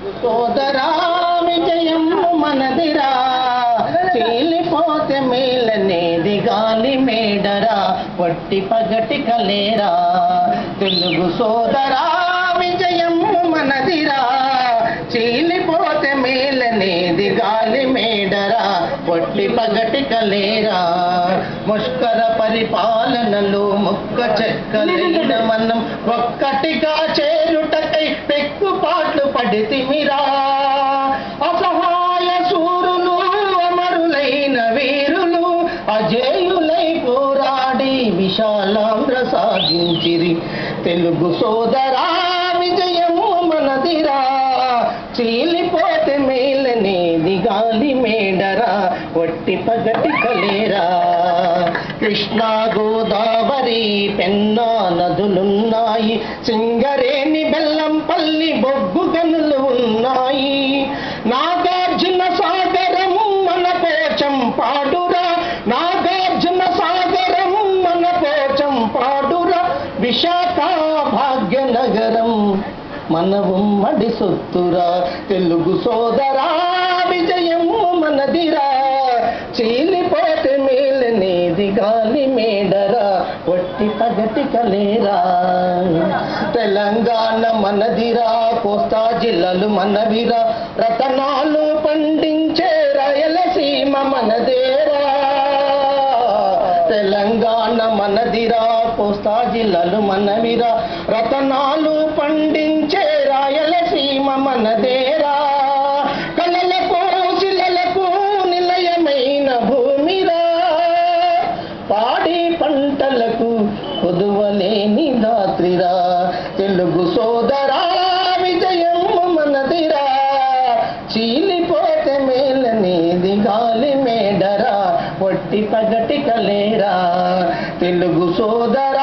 సోదరా విజయం మనదిరా చీలిపోతే మేలనేది గాలి మేడరా వట్టి పగటి కలేరా తెలుగు సోదరా విజయం మనదిరా చీలిపోతే మేలనేది గాలి మేడరా వట్టి పగటి కలేరా ముష్కర పరిపాలనలో ముక్క చెక్కలైన మనం ఒక్కటిగా చేరుటకై పెక్కుపాట్లు పడితిమిరా అసహాయ సూరులు అమరులైన వీరులు అజేయులై పోరాడి విశాలాంధ్ర సాధించిరి తెలుగు సోదరా విజయం మనదిరా చీలిపోతే మేలనేది గాలి మేడరా ఒట్టి పగటి కలేరా కృష్ణా గోదావరి పెన్నా నదులున్నాయి సింగరేణి బెల్లంపల్లి బొగ్గు గనులు ఉన్నాయి నాగార్జున సాగరం మన పోచం పాడురా నాగార్జున సాగరం మన పోచం పాడురా విశాఖ భాగ్యనగరం మన ఉమ్మడి సొత్తురా తెలుగు సోదరా విజయం మనదిరా చీలిపోతే మేలనేది గాలి మేడరా ఒట్టి పగటి కలేరా తెలంగాణ మనదిరా కోస్తా జిల్లాలు మనవిరా రతనాలు పండించే రాయలసీమ మనదేరా తెలంగాణ మనదిరా కోస్తా జిల్లాలు మనవిరా రతనాలు పండించే రాయలసీమ మనదేరా కళలకు శిలలకు నిలయమైన భూమిరా పాడి పంటలకు కొదువలేని దాత్రిరా తెలుగు సోదరా విజయం మనదిరా చీలిపోతే మేలనేది గాలి మేడరా ఒట్టి పగటి కలేరా తెలుగు సోదరా